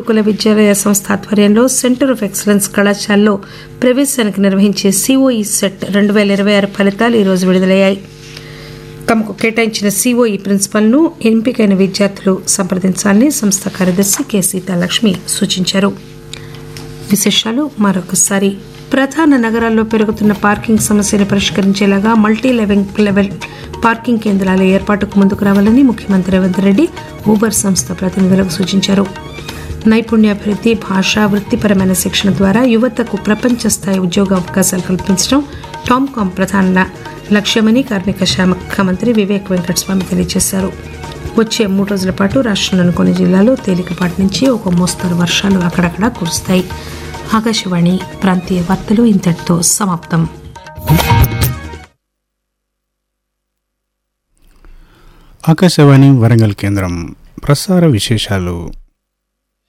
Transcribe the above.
గురుకుల విద్యాలయ సంస్థ ఆధ్వర్యంలో సెంటర్ ఆఫ్ ఎక్సలెన్స్ కళాశాలలో ప్రవేశానికి నిర్వహించే సిఓఈ సెట్ రెండు వేల ఇరవై ఆరు ఫలితాలు ఈరోజు విడుదలయ్యాయి తమకు కేటాయించిన సిఓఈ ప్రిన్సిపల్ను ఎంపికైన విద్యార్థులు సంప్రదించాలని సంస్థ కార్యదర్శి కె సీతాలక్ష్మి సూచించారు విశేషాలు మరొకసారి ప్రధాన నగరాల్లో పెరుగుతున్న పార్కింగ్ సమస్యను పరిష్కరించేలాగా మల్టీ లెవెల్ లెవెల్ పార్కింగ్ కేంద్రాల ఏర్పాటుకు ముందుకు రావాలని ముఖ్యమంత్రి రేవంత్ రెడ్డి ఊబర్ సంస్థ ప్రతినిధులకు సూచించారు నైపుణ్యాభివృద్ధి భాష వృత్తిపరమైన శిక్షణ ద్వారా యువతకు ప్రపంచ స్థాయి ఉద్యోగ అవకాశాలు కల్పించడం టామ్కామ్ ప్రధాన లక్ష్యమని కార్మిక శాఖ మంత్రి వివేక్ వెంకటస్వామి తెలియజేశారు వచ్చే మూడు రోజుల పాటు రాష్ట్రంలోని కొన్ని జిల్లాల్లో తేలికపాటి నుంచి ఒక మోస్తరు వర్షాలు అక్కడక్కడా కురుస్తాయి ఆకాశవాణి ప్రాంతీయ వార్తలు ఇంతటితో సమాప్తం ఆకాశవాణి వరంగల్ కేంద్రం ప్రసార విశేషాలు